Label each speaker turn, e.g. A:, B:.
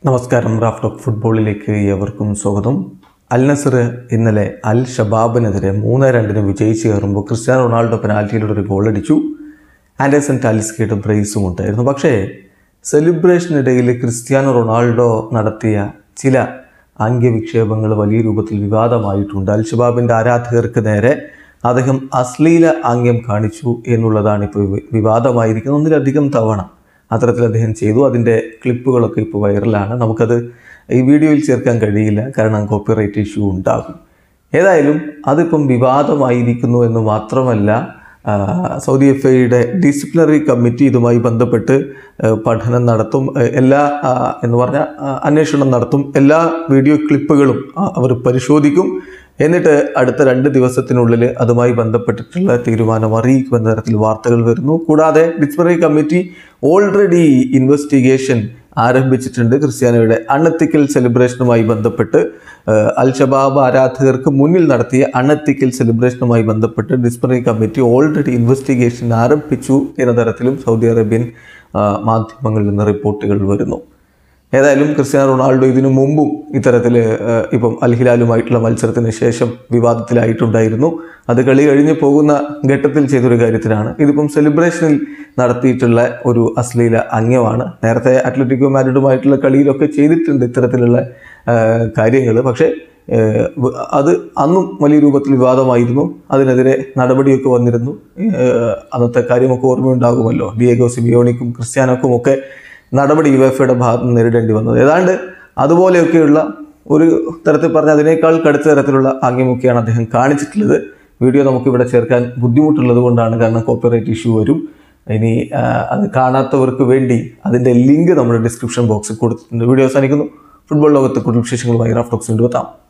A: നമസ്കാരം Raf talk ഫുട്ബോളിലേക്ക് ഏവർക്കും സ്വാഗതം അൽ നസർ ഇന്നലെ അൽ ഷബാബിനെതിരെ മൂന്ന് രണ്ടിന് വിജയിച്ച് കയറുമ്പോൾ ക്രിസ്ത്യാനോ റൊണാൾഡോ പെനാൽറ്റിയിലൂടെ ഒരു ഗോൾ അടിച്ചു ആൻഡേഴ്സൺ ടാലിസ്കയുടെ ബ്രേസും ഉണ്ടായിരുന്നു പക്ഷേ സെലിബ്രേഷനിടയിൽ ക്രിസ്ത്യാനോ റൊണാൾഡോ നടത്തിയ ചില അംഗ്യവിക്ഷേപങ്ങൾ വലിയ രൂപത്തിൽ വിവാദമായിട്ടുണ്ട് അൽ ഷബാബിൻ്റെ ആരാധകർക്ക് നേരെ അദ്ദേഹം അശ്ലീല ആംഗ്യം കാണിച്ചു എന്നുള്ളതാണ് ഇപ്പോൾ വി- വിവാദമായിരിക്കുന്നത് ഒന്നിലധികം തവണ അത്തരത്തിൽ അദ്ദേഹം ചെയ്തു അതിൻ്റെ ക്ലിപ്പുകളൊക്കെ ഇപ്പോൾ വൈറലാണ് നമുക്കത് ഈ വീഡിയോയിൽ ചേർക്കാൻ കഴിയില്ല കാരണം കോപ്പിറൈറ്റ് ഇഷ്യൂ ഉണ്ടാകും ഏതായാലും അതിപ്പം വിവാദമായിരിക്കുന്നു എന്ന് മാത്രമല്ല ആ, സൗദി എഫ് ഐയുടെ ഡിസിപ്ലിനറി കമ്മിറ്റി ഇതുമായി ബന്ധപ്പെട്ട് ആ, പഠനം നടത്തും ആ, എല്ലാ ആ, എന്ന് പറഞ്ഞാൽ ആ, അന്വേഷണം നടത്തും എല്ലാ വീഡിയോ ക്ലിപ്പുകളും ആ, അവർ പരിശോധിക്കും എന്നിട്ട് അടുത്ത രണ്ട് ദിവസത്തിനുള്ളിൽ അതുമായി ബന്ധപ്പെട്ടിട്ടുള്ള തീരുമാനം അറിയിക്കുമെന്ന തരത്തിൽ വാർത്തകൾ വരുന്നു കൂടാതെ ഡിസിപ്ലിനറി കമ്മിറ്റി ഓൾറെഡി ഇൻവെസ്റ്റിഗേഷൻ ആരംഭിച്ചിട്ടുണ്ട് ക്രിസ്ത്യാനോയുടെ അൺഎത്തിക്കൽ സെലിബ്രേഷനുമായി ബന്ധപ്പെട്ട് ഏഹ്, അൽ ഷബാബ് ആരാധകർക്ക് മുന്നിൽ നടത്തിയ അൺഎത്തിക്കൽ സെലിബ്രേഷനുമായി ബന്ധപ്പെട്ട് ഡിസിപ്ലിനറി കമ്മിറ്റി ഓൾറെഡി ഇൻവെസ്റ്റിഗേഷൻ ആരംഭിച്ചു എന്ന തരത്തിലും സൗദി അറേബ്യൻ ആ, മാധ്യമങ്ങളിൽ നിന്ന് റിപ്പോർട്ടുകൾ വരുന്നു ഏതായാലും ക്രിസ്ത്യാനോ റൊണാൾഡോ ഇതിനു മുമ്പും ഇത്തരത്തിൽ ഇപ്പം അൽ ഹിലാലുമായിട്ടുള്ള മത്സരത്തിന് ശേഷം വിവാദത്തിലായിട്ടുണ്ടായിരുന്നു അത് കളി കഴിഞ്ഞ് പോകുന്ന ഘട്ടത്തിൽ ചെയ്തൊരു കാര്യത്തിനാണ് ഇതിപ്പം സെലിബ്രേഷനിൽ നടത്തിയിട്ടുള്ള ഒരു അശ്ലീല അംഗമാണ് നേരത്തെ അത്ലറ്റിക്കോ മാരിഡുമായിട്ടുള്ള കളിയിലൊക്കെ ചെയ്തിട്ടുണ്ട് ഇത്തരത്തിലുള്ള കാര്യങ്ങൾ പക്ഷേ ഏഹ്, വ- അത് അന്നും വലിയ രൂപത്തിൽ വിവാദമായിരുന്നു അതിനെതിരെ നടപടിയൊക്കെ വന്നിരുന്നു ഏഹ്, അന്നത്തെ കാര്യമൊക്കെ ഓർമ്മയുണ്ടാകുമല്ലോ ഡിയേഗോ സിമിയോണിക്കും ക്രിസ്ത്യാനോക്കും ഒക്കെ നടപടി യുഎഫയുടെ ഭാഗത്ത് നിന്ന് നേരിടേണ്ടി വന്നത് ഏതാണ്ട് അതുപോലെയൊക്കെയുള്ള ഒരു തരത്തിൽ പറഞ്ഞ അതിനേക്കാൾ കടുത്ത തരത്തിലുള്ള ആംഗ്യമൊക്കെയാണ് അദ്ദേഹം കാണിച്ചിട്ടുള്ളത് വീഡിയോ നമുക്കിവിടെ ചേർക്കാൻ ബുദ്ധിമുട്ടുള്ളത് കൊണ്ടാണ് കാരണം കോപ്പിറൈറ്റ് ഇഷ്യൂ വരും ഇനി ആ, അത് കാണാത്തവർക്ക് വേണ്ടി അതിൻ്റെ ലിങ്ക് നമ്മുടെ ഡിസ്ക്രിപ്ഷൻ ബോക്സിൽ കൊടുത്തിട്ടുണ്ട് വീഡിയോ അവസാനിക്കുന്നു ഫുട്ബോൾ ലോകത്ത് കൂടുതൽ വിശേഷങ്ങളുമായി റാഫ് ടോക്സ് കൊണ്ടുവെത്താം